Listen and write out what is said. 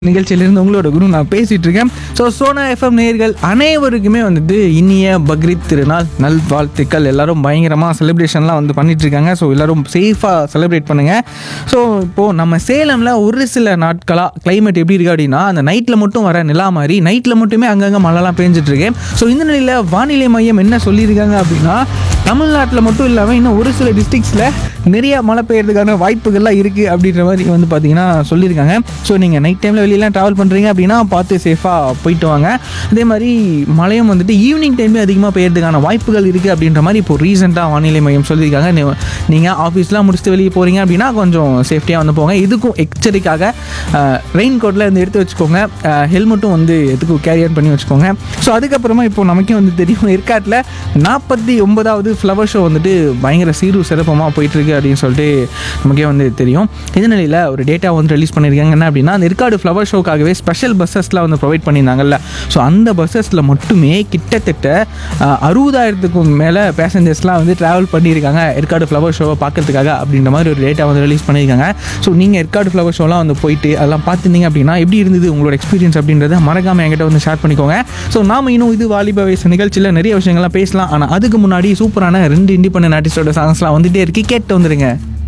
நிகழ்ச்சியிலிருந்து உங்களோட குரு நான் பேசிட்டு இருக்கேன் ஸோ சோனா எஃப்எம் நேயர்கள் அனைவருக்குமே வந்துட்டு இனிய பக்ரீத் திருநாள் நல்வாழ்த்துக்கள் எல்லாரும் பயங்கரமாக செலிப்ரேஷன்லாம் வந்து பண்ணிட்டு இருக்காங்க ஸோ எல்லாரும் சேஃபாக செலிப்ரேட் பண்ணுங்க ஸோ இப்போது நம்ம சேலமில் ஒரு சில நாட்களாக climate எப்படி இருக்கு அப்படின்னா அந்த நைட்டில் மட்டும் வர நிலா மாதிரி நைட்டில் மட்டுமே அங்கங்கே மழைலாம் பேஞ்சிட்டு இருக்கு ஸோ இந்த நிலையில் வானிலை மையம் என்ன சொல்லியிருக்காங்க அப்படின்னா தமிழ்நாட்டில் மட்டும் இல்லாமல் இன்னும் ஒரு சில டிஸ்ட்ரிக்ஸில் நிறைய மழை பெய்யறதுக்கான வாய்ப்புகள்லாம் இருக்குது அப்படின்ற மாதிரி வந்து பார்த்தீங்கன்னா சொல்லியிருக்காங்க ஸோ நீங்கள் நைட் டைமில் வெளியெல்லாம் ட்ராவல் பண்ணுறீங்க அப்படின்னா பார்த்து சேஃபாக போயிட்டு வாங்க அதே மாதிரி மழையும் வந்துட்டு ஈவினிங் டைம்லேயும் அதிகமாக பெய்யறதுக்கான வாய்ப்புகள் இருக்குது அப்படின்ற மாதிரி இப்போ ரீசெண்டாக வானிலை மையம் சொல்லியிருக்காங்க நீங்கள் ஆஃபீஸ்லாம் முடிச்சுட்டு வெளியே போகிறீங்க அப்படின்னா கொஞ்சம் சேஃப்டியாக வந்து போங்க இதுக்கும் எச்சரிக்காக ரெயின் கோட்டில் வந்து எடுத்து வச்சுக்கோங்க ஹெல்மெட்டும் வந்து எதுக்கும் கேரியர் பண்ணி வச்சுக்கோங்க ஸோ அதுக்கப்புறமா இப்போ நமக்கே வந்து தெரியும் ஏற்காட்டில் நாற்பத்தி ஒன்பதாவது ஃப்ளவர் ஷோ வந்துட்டு பயங்கர சீரு சிறப்பமாக போயிட்டுருக்கு அப்படின்னு சொல்லிட்டு நமக்கே வந்து தெரியும் இந்த நிலையில் ஒரு டேட்டா வந்து ரிலீஸ் பண்ணியிருக்காங்க என்ன அப்படின்னா அந்த ஏற்காடு ஃப்ளவர் ஷோக்காகவே ஸ்பெஷல் பஸ்ஸஸ்லாம் வந்து ப்ரொவைட் பண்ணியிருந்தாங்கல்ல ஸோ அந்த பஸ்ஸஸில் மட்டுமே கிட்டத்தட்ட அஹ், அறுபதாயிரத்துக்கும் மேலே பேசஞ்சர்ஸ்லாம் வந்து ட்ராவல் பண்ணியிருக்காங்க ஏற்காடு ஃப்ளவர் ஷோவை பார்க்கறதுக்காக அப்படின்ற மாதிரி ஒரு டேட்டா வந்து ரிலீஸ் பண்ணியிருக்காங்க ஸோ நீங்கள் ஏற்காடு ஃப்ளவர் ஷோலாம் வந்து போயிட்டு அதெல்லாம் பார்த்துருந்தீங்க அப்படின்னா எப்படி இருந்தது உங்களோட எக்ஸ்பீரியன்ஸ் அப்படின்றத மறக்காமல் என்கிட்ட வந்து ஷேர் பண்ணிக்கோங்க ஸோ நாம இன்னும் இது வாலிப வயசு நிகழ்ச்சியில் நிறைய விஷயங்கள்லாம் பேசலாம் ஆனால் அதுக்கு முன்னாடி சூப்பரான ரெண்டு இண்டிபெண்டன்ட் ஆர்டிஸ்டோட சாங்ஸ்லாம் வந்துட்டே இருக்கு கேட்டு வந்துருங்க